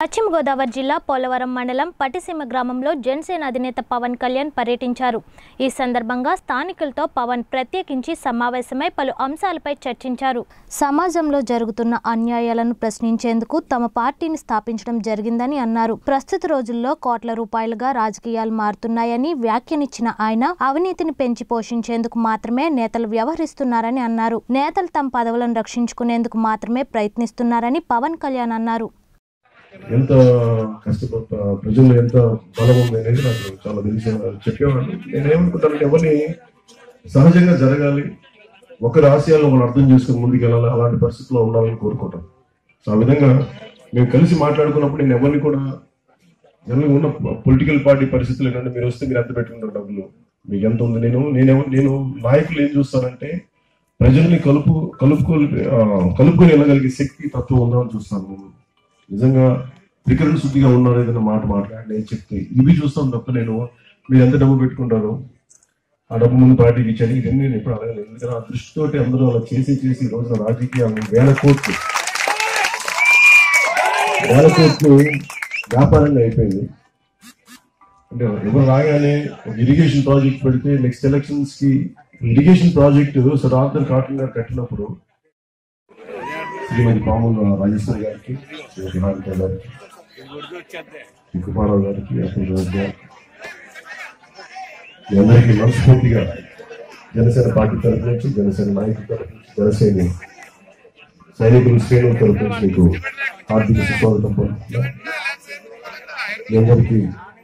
పశ్చిమ గోదావరి జిల్లా పోలవరం మండలం పటిసీమ గ్రామంలో జనసేన అధినేత పవన్ కళ్యాణ్ పర్యటించారు ఈ సందర్భంగా స్థానికులతో పవన్ ప్రత్యేకించి సమావేశమై పలు అంశాలపై చర్చించారు సమాజంలో జరుగుతున్న అన్యాయాలను ప్రశ్నించేందుకు తమ పార్టీని స్థాపించడం జరిగిందని అన్నారు ప్రస్తుత రోజుల్లో కోట్ల రూపాయలుగా రాజకీయాలు మారుతున్నాయని వ్యాఖ్యానించిన ఆయన అవినీతిని పెంచి పోషించేందుకు మాత్రమే నేతలు వ్యవహరిస్తున్నారని అన్నారు నేతలు తమ పదవులను రక్షించుకునేందుకు మాత్రమే ప్రయత్నిస్తున్నారని పవన్ కళ్యాణ్ అన్నారు ఎంత కష్టపడ ప్రజల్లో ఎంత బలం ఉంది అనేది నాకు చాలా తెలిసి చెప్పేవాడు నేనేమనుకుంటానంటే ఎవరిని సహజంగా జరగాలి ఒకరి ఆశయాలను వాళ్ళు అర్థం చేసుకుని ముందుకు వెళ్ళాలి అలాంటి పరిస్థితుల్లో ఉండాలని కోరుకుంటాం సో ఆ విధంగా మేము కలిసి మాట్లాడుకున్నప్పుడు నేను ఎవరిని కూడా జనరల్గా ఉన్న పొలిటికల్ పార్టీ పరిస్థితులు ఏంటంటే మీరు వస్తే మీరు ఎంత పెట్టుకుంటారు డబ్బులు మీకు ఎంత ఉంది నేను నేను నేను నాయకులు ఏం చూస్తానంటే ప్రజల్ని కలుపు కలుపుకో ఆ, కలుపుకొని వెళ్ళగలిగే శక్తి తత్వం ఉందా అని చూస్తాను నేను నిజంగా త్రికరణ శుద్ధిగా ఉన్నారు ఏదైనా మాట మాట్లాడి నేను చెప్తే ఇవి చూస్తాం తప్ప నేను మీరు ఎంత డబ్బు పెట్టుకుంటారు ఆ డబ్బు ముందు పార్టీకి ఇచ్చాను ఇవన్నీ నేను ఎప్పుడు అడగలేదు ఎందుకంటే ఆ దృష్టితోటి అందరూ అలా చేసి చేసి ఈ రోజున రాజకీయాలు వేల కోట్లు వేల కోట్లు వ్యాపారంగా అయిపోయింది అంటే ఎవరు రాగానే ఒక ఇరిగేషన్ ప్రాజెక్ట్ పెడితే నెక్స్ట్ ఎలక్షన్స్ కి irrigation project sir Arthur Cotton గారు కట్టినప్పుడు శ్రీమతి పాముల రాజేశ్వరి గారికి శ్రీమతి హారిక గారికి శ్రీ కుమారావు గారికి అతని గారికి మీ అందరికీ మనస్ఫూర్తిగా జనసేన పార్టీ తరఫు నుంచి జనసేన నాయకుల తరఫు నుంచి జనసేన సైనికులు శ్రేణుల తరఫు నుంచి మీకు ఆర్థిక సుస్వాగతం పలుకుతున్నా మీ అందరికీ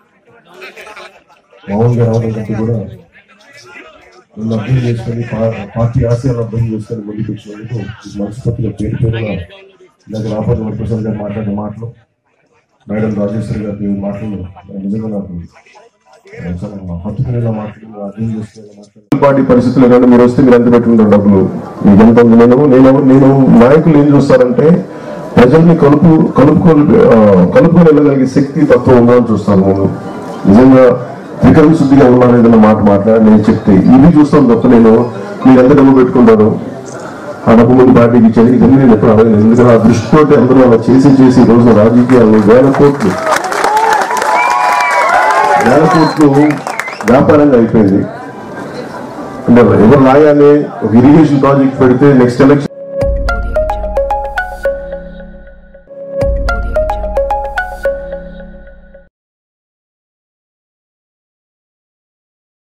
మామూలుగా రావడం కంటే కూడా నన్ను అర్థం చేసుకొని పా- పార్టీ ఆశయాలను అర్థం చేసుకొని ముందుకు వచ్చినందుకు మీకు మనస్ఫూర్తిగా పేరు పేరున ఇందాక రాపతి వరప్రసాద్ గారు మాట్లాడిన మాటలు మేడం రాజేశ్వరి గారి మాటలు నిజంగా నాకు చాలా హత్తుకునేలా మాట్లాడి అర్థం చేసుకునేలా మాట్లాడి పార్టీ పరిస్థితులు కానీ మీరు వస్తే మీరు ఎంత పెట్టుకుంటారు డబ్బులు మీకు ఎంత ఉంది నేను నేను నేను నాయకులు ఏం చూస్తారంటే ప్రజల్ని కలుపు కలుపుకొని ఆ, కలుపుకొని వెళ్ళగలిగే శక్తి తత్వం ఉందా అని చూస్తాను నేను నిజంగా త్రికరణ శుద్ధిగా ఉన్నాను ఏదైనా మాట మాట్లాడి నేను చెప్తే ఇవి చూస్తాను తప్ప నేను మీరు ఎంత డబ్బు పెట్టుకుంటారు ఆ డబ్బు ముందు పార్టీకి ఇచ్చేది ఇవన్నీ నేను ఎప్పుడు అడగలేదు ఎందుకంటే ఆ దృష్టితోటి అందరూ అలా చేసి చేసి ఈ రోజు రాజకీయాలు వేల కోట్లు వేల కోట్లు వ్యాపారంగా అయిపోయింది అంటే ఎవరు రాగానే ఒక ఇరిగేషన్ ప్రాజెక్ట్ పెడితే నెక్స్ట్ ఎలక్షన్